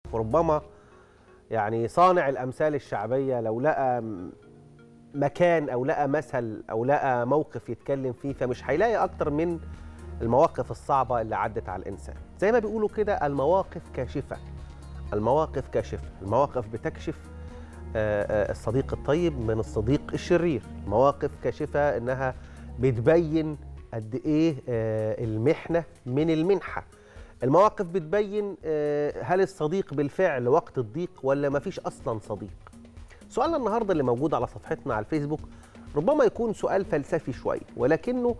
وربما يعني صانع الامثال الشعبيه لو لقى م- مكان او لقى مثل او لقى موقف يتكلم فيه فمش هيلاقي اكتر من المواقف الصعبه اللي عدت على الانسان زي ما بيقولوا كده المواقف كاشفه المواقف كاشفه المواقف بتكشف آه، آه، الصديق الطيب من الصديق الشرير مواقف كاشفه انها بتبين قد ايه آه، المحنه من المنحه المواقف بتبين آه، هل الصديق بالفعل وقت الضيق ولا مفيش اصلا صديق سؤالنا النهارده اللي موجود على صفحتنا على الفيسبوك ربما يكون سؤال فلسفي شويه ولكنه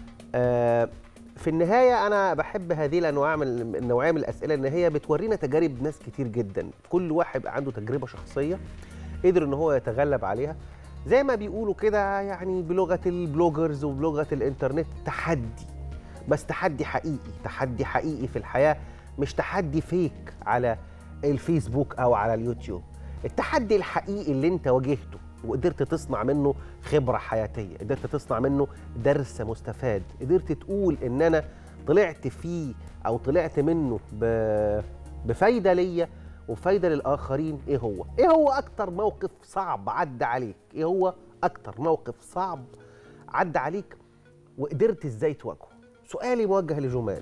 آه، في النهايه انا بحب هذه الانواع من النوعيه من الاسئله ان هي بتورينا تجارب ناس كتير جدا كل واحد بقى عنده تجربه شخصيه قدر ان هو يتغلب عليها زي ما بيقولوا كده يعني بلغه البلوجرز وبلغه الانترنت تحدي بس تحدي حقيقي تحدي حقيقي في الحياه مش تحدي فيك على الفيسبوك او على اليوتيوب التحدي الحقيقي اللي انت واجهته وقدرت تصنع منه خبره حياتيه قدرت تصنع منه درس مستفاد قدرت تقول ان انا طلعت فيه او طلعت منه ب... بفايده ليا وفايده للاخرين ايه هو ايه هو اكتر موقف صعب عدى عليك ايه هو اكتر موقف صعب عدى عليك وقدرت ازاي تواجهه سؤالي موجه لجمال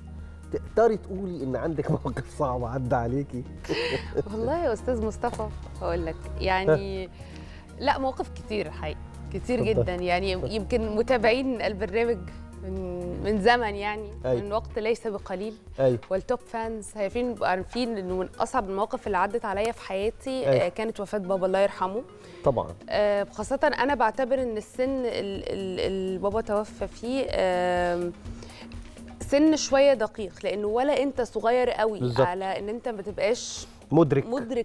تقدري تقولي ان عندك موقف صعب عدى عليكي والله يا استاذ مصطفى هقول لك يعني لا مواقف كتير الحقيقه كتير اتفضل. جدا يعني يمكن متابعين البرنامج من من زمن يعني أي. من وقت ليس بقليل ايوه والتوب فانز عارفين عارفين انه من اصعب المواقف اللي عدت عليا في حياتي أي. آه، كانت وفاه بابا الله يرحمه طبعا آه، خاصة أنا بعتبر إن السن ال- ال- اللي بابا توفى فيه آم، سن شوية دقيق لأنه ولا أنت صغير قوي بالظبط. على إن أنت ما تبقاش مدرك مدرك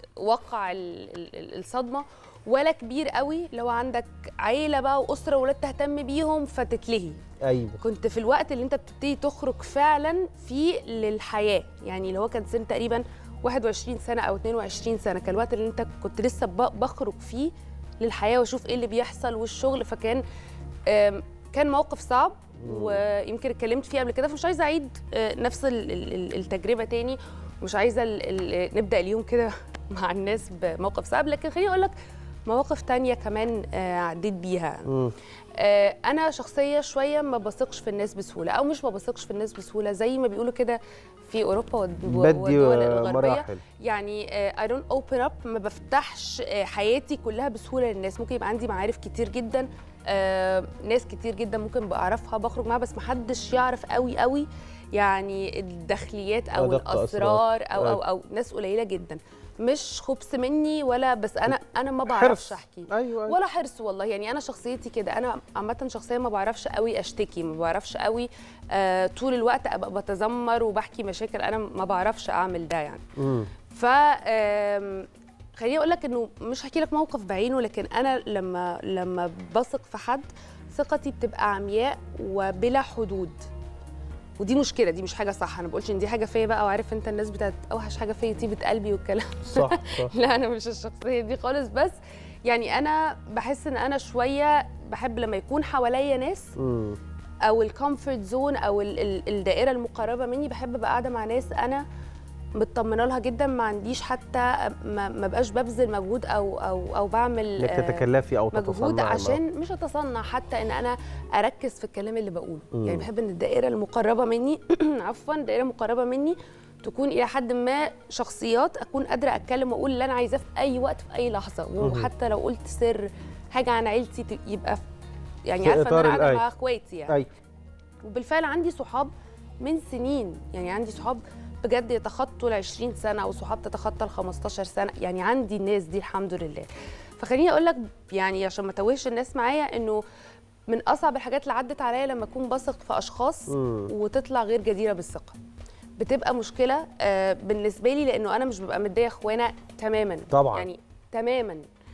وقع ال- ال- ال- الصدمة ولا كبير قوي لو عندك عيلة بقى وأسرة وولاد تهتم بيهم فتتلهي ايوه كنت في الوقت اللي انت بتبتدي تخرج فعلا فيه للحياه يعني اللي هو كان سن تقريبا 21 سنه او 22 سنه كان الوقت اللي انت كنت لسه ب- بخرج فيه للحياه واشوف ايه اللي بيحصل والشغل فكان آم، كان موقف صعب ويمكن اتكلمت فيه قبل كده فمش عايزه اعيد آه، نفس ال- ال- ال- التجربه تاني مش عايزه ال- ال- نبدا اليوم كده مع الناس بموقف صعب لكن خليني اقول لك مواقف تانية كمان آه، عديت بيها مم. آه، انا شخصيه شويه ما بثقش في الناس بسهوله او مش ما بثقش في الناس بسهوله زي ما بيقولوا كده في اوروبا والد- بدي والدول الغربيه مراحل يعني اي دونت اوبن اب ما بفتحش آه، حياتي كلها بسهوله للناس ممكن يبقى عندي معارف كتير جدا آه، ناس كتير جدا ممكن بعرفها بخرج معاها بس ما حدش يعرف قوي قوي يعني الداخليات او أدق الاسرار او او أيوة. او ناس قليله جدا مش خبث مني ولا بس انا انا ما حرص بعرفش احكي ايوه أيوة. ولا حرص والله يعني انا شخصيتي كده انا عامه شخصيه ما بعرفش قوي اشتكي ما بعرفش قوي آه طول الوقت ابقى بتذمر وبحكي مشاكل انا ما بعرفش اعمل ده يعني مم. ف آم، خليني اقول لك انه مش هحكي لك موقف بعينه لكن انا لما لما بثق في حد ثقتي بتبقى عمياء وبلا حدود ودي مشكله دي مش حاجه صح انا ما بقولش ان دي حاجه فيا بقى وعارف انت الناس بتاعت اوحش حاجه فيا طيبه قلبي والكلام صح صح لا انا مش الشخصيه دي خالص بس يعني انا بحس ان انا شويه بحب لما يكون حواليا ناس مم. او الكومفورت زون او ال- ال- الدائره المقربه مني بحب ابقى قاعده مع ناس انا مطمنه لها جدا ما عنديش حتى ما, ما بقاش ببذل مجهود او او او بعمل انك آه، تتكلفي او مجهود تتصنعي عشان مش اتصنع حتى ان انا اركز في الكلام اللي بقوله مم. يعني بحب ان الدائره المقربه مني عفوا الدائره المقربه مني تكون الى حد ما شخصيات اكون قادره اتكلم واقول اللي انا عايزاه في اي وقت في اي لحظه مهم. وحتى لو قلت سر حاجه عن عيلتي ت- يبقى في- يعني في عارفه ان إطار انا قاعده الآية. مع اخواتي يعني اي وبالفعل عندي صحاب من سنين يعني عندي صحاب بجد يتخطوا ال 20 سنه او صحاب تتخطى ال 15 سنه يعني عندي الناس دي الحمد لله فخليني اقول لك يعني عشان ما توهش الناس معايا انه من اصعب الحاجات اللي عدت عليا لما اكون بثق في اشخاص مم. وتطلع غير جديره بالثقه بتبقى مشكله آه، بالنسبه لي لانه انا مش ببقى مديه اخوانا تماما طبعاً. يعني تماما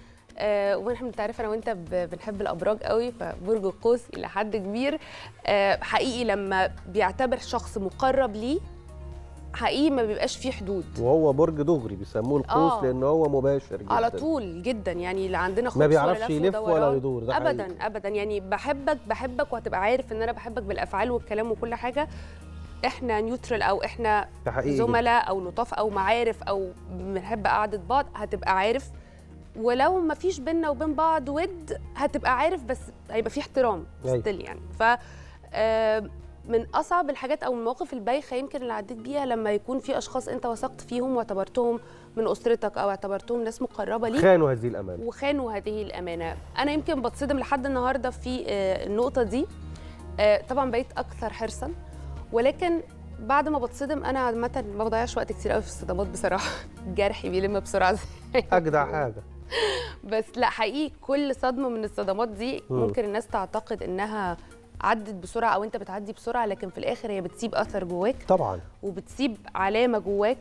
آه ونحن انت عارف انا وانت ب- بنحب الابراج قوي فبرج القوس الى حد كبير آه حقيقي لما بيعتبر شخص مقرب ليه حقيقي ما بيبقاش فيه حدود وهو برج دغري بيسموه القوس آه. لان هو مباشر جدا على طول جدا يعني اللي عندنا خبز ما ولا بيعرفش لف يلف ولا ودوران. يدور ده حقيقي. ابدا ابدا يعني بحبك بحبك وهتبقى عارف ان انا بحبك بالافعال والكلام وكل حاجه احنا نيوترال او احنا ده حقيقي جداً. زملاء او لطاف او معارف او بنحب قعده بعض هتبقى عارف ولو ما فيش بينا وبين بعض ود هتبقى عارف بس هيبقى في احترام أيوة. ستيل يعني ف آه، من اصعب الحاجات او المواقف البايخه يمكن اللي عديت بيها لما يكون في اشخاص انت وثقت فيهم واعتبرتهم من اسرتك او اعتبرتهم ناس مقربه ليك خانوا هذه الامانه وخانوا هذه الامانه انا يمكن بتصدم لحد النهارده في آه، النقطه دي آه، طبعا بقيت اكثر حرصا ولكن بعد ما بتصدم انا عامه ما بضيعش وقت كتير قوي في الصدمات بصراحه جرحي بيلم بسرعه زي اجدع حاجه بس لا حقيقي كل صدمه من الصدمات دي مم. ممكن الناس تعتقد انها عدت بسرعه او انت بتعدي بسرعه لكن في الاخر هي بتسيب اثر جواك طبعا وبتسيب علامه جواك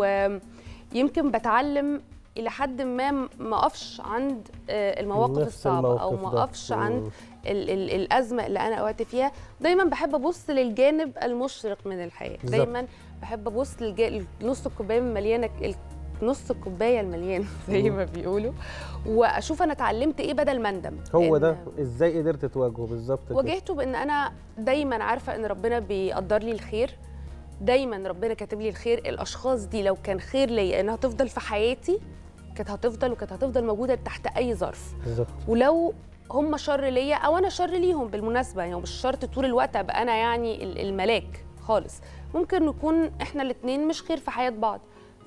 ويمكن بتعلم الى حد ما ما اقفش عند آه، المواقف نفس الصعبه او الموقف ما ده. اقفش عند مم. ال ال الازمه اللي انا وقعت فيها دايما بحب ابص للجانب المشرق من الحياه بالظبط. دايما بحب ابص للج- لنص الكوبايه المليانه ال- نص الكوبايه المليان زي مم. ما بيقولوا واشوف انا اتعلمت ايه بدل ما اندم هو لأن ده ازاي قدرت تواجهه بالظبط كده. واجهته بان انا دايما عارفه ان ربنا بيقدر لي الخير دايما ربنا كاتب لي الخير الاشخاص دي لو كان خير ليا انها تفضل في حياتي كانت هتفضل وكانت هتفضل موجوده تحت اي ظرف بالظبط ولو هم شر ليا او انا شر ليهم بالمناسبه يعني مش شرط طول الوقت ابقى انا يعني ال- الملاك خالص ممكن نكون احنا الاثنين مش خير في حياه بعض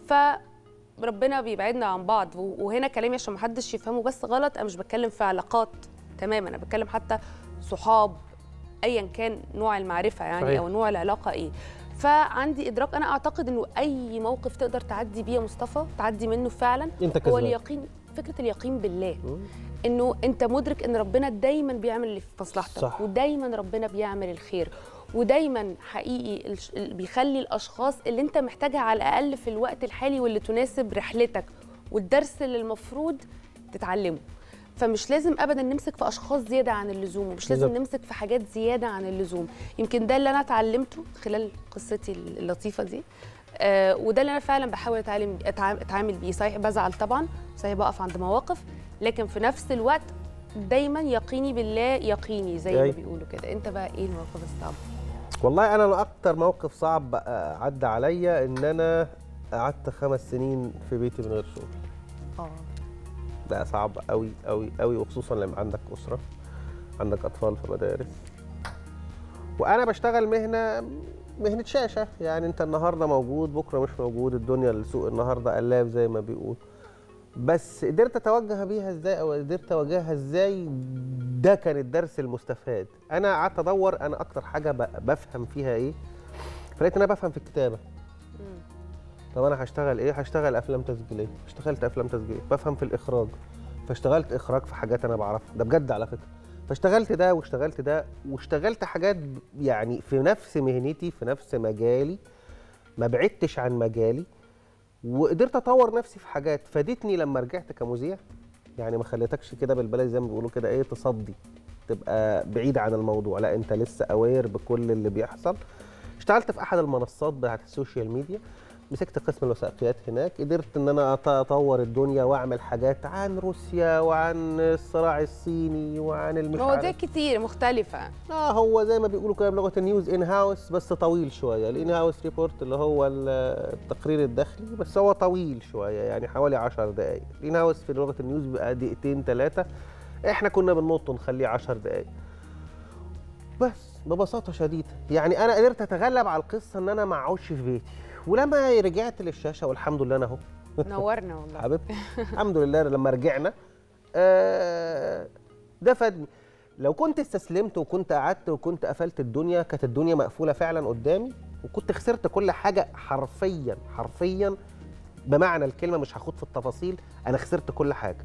فربنا بيبعدنا عن بعض و- وهنا كلامي عشان محدش يفهمه بس غلط انا مش بتكلم في علاقات تماما انا بتكلم حتى صحاب ايا كان نوع المعرفه يعني صحيح. او نوع العلاقه ايه فعندي ادراك انا اعتقد انه اي موقف تقدر تعدي بيه يا مصطفى تعدي منه فعلا انت هو كذاب اليقين فكره اليقين بالله مم. انه انت مدرك ان ربنا دايما بيعمل اللي في مصلحتك صح. ودايما ربنا بيعمل الخير ودايما حقيقي الش- ال- بيخلي الاشخاص اللي انت محتاجها على الاقل في الوقت الحالي واللي تناسب رحلتك والدرس اللي المفروض تتعلمه فمش لازم ابدا نمسك في اشخاص زياده عن اللزوم ومش لازم بالظبط. نمسك في حاجات زياده عن اللزوم يمكن ده اللي انا اتعلمته خلال قصتي اللطيفه دي آه وده اللي انا فعلا بحاول اتعلم أتعام- اتعامل بيه صحيح بزعل طبعا صحيح بقف عند مواقف لكن في نفس الوقت دايما يقيني بالله يقيني زي ما أي. بيقولوا كده انت بقى ايه المواقف الصعبه والله انا اكتر موقف صعب بقى عدى عليا ان انا قعدت خمس سنين في بيتي من غير شغل اه ده صعب قوي قوي قوي وخصوصا لما عندك اسره عندك اطفال في مدارس وانا بشتغل مهنه مهنه شاشه يعني انت النهارده موجود بكره مش موجود الدنيا السوق النهارده قلاب زي ما بيقول بس قدرت اتوجه بيها ازاي او قدرت اواجهها ازاي ده كان الدرس المستفاد انا قعدت ادور انا اكتر حاجه ب- بفهم فيها ايه فلقيت ان انا بفهم في الكتابه مم. طب انا هشتغل ايه هشتغل افلام تسجيليه اشتغلت افلام تسجيليه بفهم في الاخراج فاشتغلت اخراج في حاجات انا بعرفها ده بجد على فكره فاشتغلت ده واشتغلت ده واشتغلت حاجات ب- يعني في نفس مهنتي في نفس مجالي ما بعدتش عن مجالي وقدرت اطور نفسي في حاجات فادتني لما رجعت كمذيع يعني ما خليتكش كده بالبلد زي ما بيقولوا كده ايه تصدي تبقى بعيد عن الموضوع لا انت لسه اوير بكل اللي بيحصل اشتغلت في احد المنصات بتاعت السوشيال ميديا مسكت قسم الوثائقيات هناك قدرت ان انا أط- اطور الدنيا واعمل حاجات عن روسيا وعن الصراع الصيني وعن المش مواضيع عارف كتير مختلفه اه هو زي ما بيقولوا كده بلغه النيوز ان هاوس بس طويل شويه الان هاوس ريبورت اللي هو ال- التقرير الداخلي بس هو طويل شويه يعني حوالي 10 دقائق الان هاوس في لغه النيوز بيبقى دقيقتين ثلاثه احنا كنا بننط نخليه 10 دقائق بس ببساطه شديده يعني انا قدرت اتغلب على القصه ان انا ما اقعدش في بيتي ولما رجعت للشاشه والحمد لله انا اهو نورنا والله حبيبتي الحمد لله لما رجعنا آه، ده فادني لو كنت استسلمت وكنت قعدت وكنت قفلت الدنيا كانت الدنيا مقفوله فعلا قدامي وكنت خسرت كل حاجه حرفيا حرفيا بمعنى الكلمه مش هاخد في التفاصيل انا خسرت كل حاجه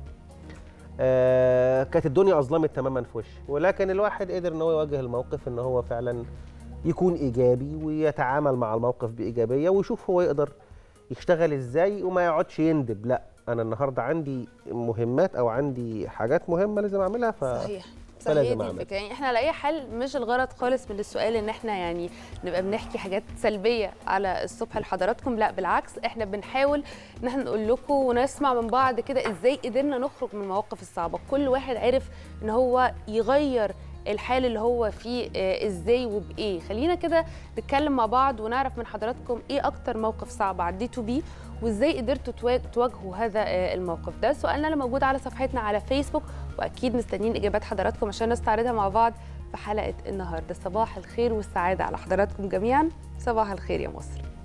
آه كانت الدنيا اظلمت تماما في وشي ولكن الواحد قدر ان هو يواجه الموقف ان هو فعلا يكون ايجابي ويتعامل مع الموقف بايجابيه ويشوف هو يقدر يشتغل ازاي وما يقعدش يندب لا انا النهارده عندي مهمات او عندي حاجات مهمه لازم اعملها ف صحيح فلازم صحيح دي أعمل. الفكره يعني احنا على اي حال مش الغرض خالص من السؤال ان احنا يعني نبقى بنحكي حاجات سلبيه على الصبح لحضراتكم لا بالعكس احنا بنحاول ان احنا نقول لكم ونسمع من بعض كده ازاي قدرنا نخرج من المواقف الصعبه كل واحد عرف ان هو يغير الحال اللي هو فيه آه، ازاي وبايه خلينا كده نتكلم مع بعض ونعرف من حضراتكم ايه اكتر موقف صعب عديتوا بيه وازاي قدرتوا توا- تواجهوا هذا آه، الموقف ده سؤالنا اللي موجود على صفحتنا على فيسبوك واكيد مستنيين اجابات حضراتكم عشان نستعرضها مع بعض في حلقه النهارده صباح الخير والسعاده على حضراتكم جميعا صباح الخير يا مصر